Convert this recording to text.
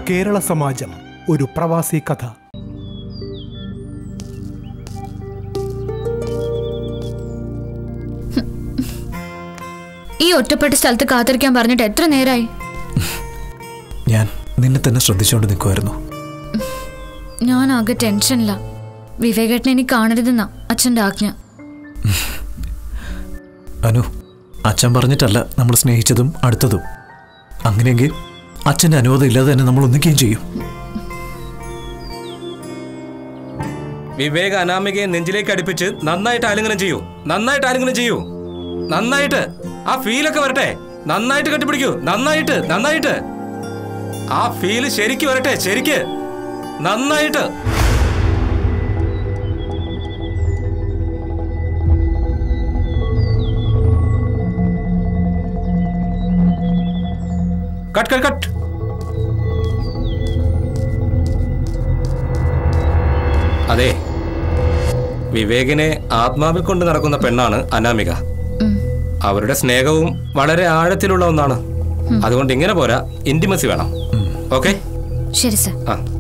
കേരള സമാജം ഒരു പ്രവാസി കഥ ഈ ഒറ്റപ്പെട്ട സ്ഥലത്ത് കാത്തിരിക്കാൻ പറഞ്ഞിട്ട് എത്ര നേരായി ഞാൻ നിന്നെ തന്നെ ശ്രദ്ധിച്ചുകൊണ്ട് നിൽക്കുമായിരുന്നു ഞാൻ ആകെ ടെൻഷനില്ല വിവേകേട്ടനെ ഇനി കാണരുതെന്നാ അച്ഛൻ്റെ ആജ്ഞ അനു അച്ഛൻ പറഞ്ഞിട്ടല്ല നമ്മൾ സ്നേഹിച്ചതും അടുത്തതും അങ്ങനെയെങ്കിൽ അച്ഛൻ്റെ അനുവാദം ഇല്ലാതെ തന്നെ നമ്മൾ ഒന്നിക്കുകയും ചെയ്യും വിവേക അനാമികയെ നെഞ്ചിലേക്ക് അടുപ്പിച്ച് നന്നായിട്ട് ആലിംഗനം ചെയ്യൂ നന്നായിട്ട് ആലിംഗനം ചെയ്യൂ നന്നായിട്ട് ആ ഫീലൊക്കെ വരട്ടെ നന്നായിട്ട് കെട്ടിപ്പിടിക്കൂ നന്നായിട്ട് നന്നായിട്ട് ആ ഫീല് ശരിക്ക് വരട്ടെ ശരിക്ക് നന്നായിട്ട് കട്ട് കട്ട് കട്ട് അതെ വിവേകിനെ ആത്മാവിൽ കൊണ്ട് നടക്കുന്ന പെണ്ണാണ് അനാമിക അവരുടെ സ്നേഹവും വളരെ ആഴത്തിലുള്ള ഒന്നാണ് അതുകൊണ്ട് ഇങ്ങനെ പോരാ ഇന്റിമസി വേണം ഓക്കെ ശരി സർ ആ